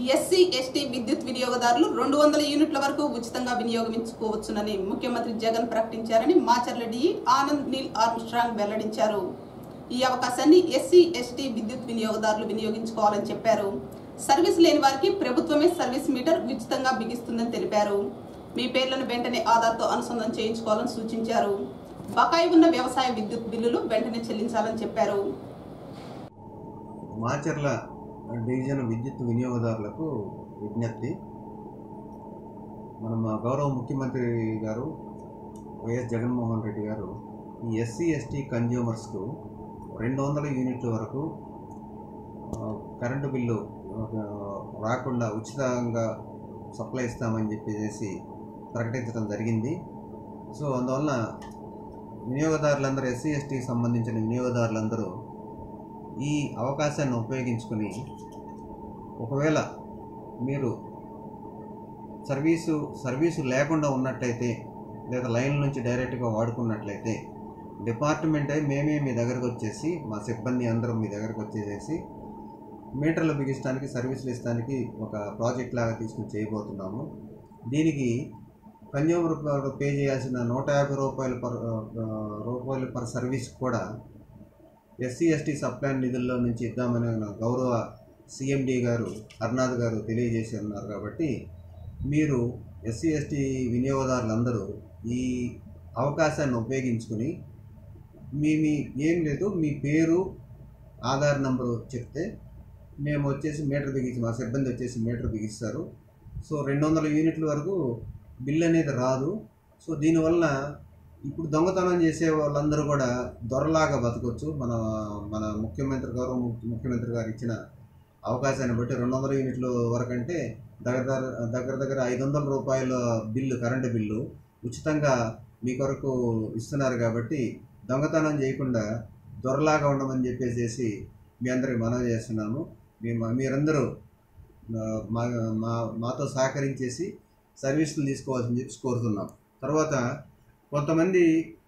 SC ST విద్యుత్ వినియోగదారులు రెండు వందల యూనిట్ల వరకు ఉచితంగా వినియోగించుకోవచ్చునని ముఖ్యమంత్రి జగన్ ప్రకటించారని Macherla DE Anand Neil Armstrong వెల్లడించారు ఈ అవకాశాన్ని ఎస్సీ ఎస్టీ విద్యుత్ వినియోగదారులు వినియోగించుకోవాలని చెప్పారు సర్వీస్ లేని వారికి ప్రభుత్వమే సర్వీస్ మీటర్ ఉచితంగా బిగిస్తుందని తెలిపారు మీ పేర్లను వెంటనే ఆధార్తో అనుసంధానం చేయించుకోవాలని సూచించారు బకాయి ఉన్న వ్యవసాయ విద్యుత్ బిల్లులు వెంటనే చెల్లించాలని చెప్పారు మాచర్ల డివిజన్ విద్యుత్ వినియోగదారులకు విజ్ఞప్తి మన మా గౌరవ ముఖ్యమంత్రి గారు వైఎస్ జగన్మోహన్ రెడ్డి గారు ఈ ఎస్సీ ఎస్టీ కన్జ్యూమర్స్కు రెండు వందల యూనిట్ల వరకు ఆ, కరెంటు బిల్లు ఆ, రాకుండా ఉచితంగా సప్లై ఇస్తామని చెప్పేసి ప్రకటించడం జరిగింది సో అందువలన వినియోగదారులందరూ ఎస్సీ ఎస్టీకి సంబంధించిన వినియోగదారులందరూ ఈ అవకాశాన్ని ఉపయోగించుకుని ఒకవేళ మీరు సర్వీసు సర్వీసు లేకుండా ఉన్నట్లయితే లేదా లైన్ నుంచి డైరెక్ట్గా వాడుకున్నట్లయితే డిపార్ట్మెంటే మేమే మీ దగ్గరకు వచ్చేసి మా సిబ్బంది అందరం మీ దగ్గరకు వచ్చేసేసి మీటర్లు బిగించడానికి సర్వీసులు ఇస్తానికి ఒక ప్రాజెక్ట్ లాగా తీసుకుని చేయబోతున్నాము దీనికి కన్జ్యూమర్ పే చేయాల్సిన నూట యాభై రూపాయలు పర్ ఆ, రూపాయలు పర్ సర్వీస్ కూడా ఎస్సీ ఎస్టీ సప్లై నిధుల్లో నుంచి ఇద్దామని మన గౌరవ సిఎండి గారు హర్నాథ్ గారు తెలియజేసి ఉన్నారు కాబట్టి మీరు ఎస్సీ ఎస్టీ వినియోగదారులందరూ ఈ అవకాశాన్ని ఉపయోగించుకుని మీ మీ ఏం లేదు మీ పేరు ఆధార్ నంబరు చెప్తే మేము వచ్చేసి మీటర్ బిగించి మా సిబ్బంది వచ్చేసి మీటర్ బిగిస్తారు సో రెండు వందల యూనిట్ల వరకు బిల్ అనేది రాదు సో దీనివల్ల ఇప్పుడు దొంగతనం చేసే వాళ్ళందరూ కూడా దొరలాగా బతకొచ్చు మన మన ముఖ్యమంత్రి గారు ముఖ్యమంత్రి గారు ఇచ్చిన అవకాశాన్ని బట్టి రెండు వందల యూనిట్ల వరకు అంటే దగ్గర దగ్గర దగ్గర దగ్గర ఐదు వందల రూపాయల బిల్లు కరెంటు బిల్లు ఉచితంగా మీ కొరకు ఇస్తున్నారు కాబట్టి దొంగతనం చేయకుండా దొరలాగా ఉండమని చెప్పేసి మీ అందరికి మనవి చేస్తున్నాము మీ మీరందరూ ఆ, మా మా మాతో సహకరించేసి సర్వీసులు తీసుకోవాల్సింది చెప్పి కోరుతున్నాం తర్వాత కొంతమంది